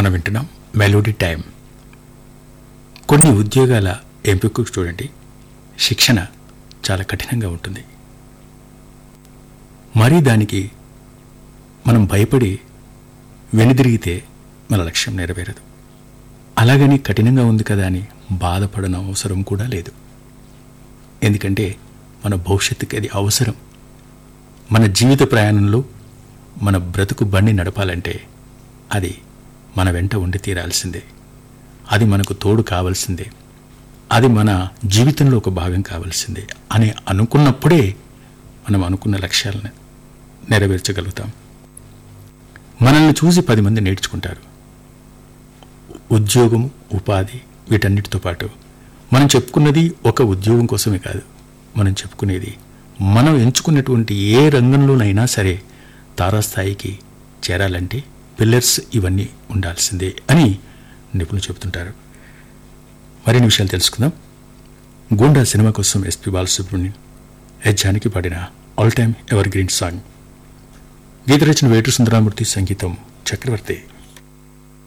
మనం వింటున్నాం melody time కొన్ని ఉద్యోగాల ఎంపికకు చూడండి శిక్షణ చాలా కఠినంగా ఉంటుంది మరీ దానికి మనం భయపడి వెనుదిరిగితే మన లక్ష్యం నెరవేరదు అలాగని కఠినంగా ఉంది కదా అని బాధపడన అవసరం కూడా లేదు ఎందుకంటే మన భవిష్యత్తుకి అది అవసరం మన జీవిత ప్రయాణంలో మన బ్రతుకు బండి నడపాలంటే అది మన వెంట ఉండి తీరాల్సిందే అది మనకు తోడు కావాల్సిందే అది మన జీవితంలో ఒక భాగం కావాల్సిందే అని అనుకున్నప్పుడే మనం అనుకున్న లక్ష్యాలను నెరవేర్చగలుగుతాం మనల్ని చూసి పది మంది నేర్చుకుంటారు ఉద్యోగం ఉపాధి వీటన్నిటితో పాటు మనం చెప్పుకున్నది ఒక ఉద్యోగం కోసమే కాదు మనం చెప్పుకునేది మనం ఎంచుకున్నటువంటి ఏ రంగంలోనైనా సరే తారాస్థాయికి చేరాలంటే పిల్లర్స్ ఇవన్నీ ఉండాల్సిందే అని నిపుణులు చెబుతుంటారు మరిన్ని విషయాలు తెలుసుకుందాం గూండా సినిమా కోసం ఎస్పి బాలసుబ్రహ్మణ్యం హెచ్ జానకి పాడిన all time evergreen song గీత రచన వేటు సుందరామూర్తి సంగీతం చక్రవర్తి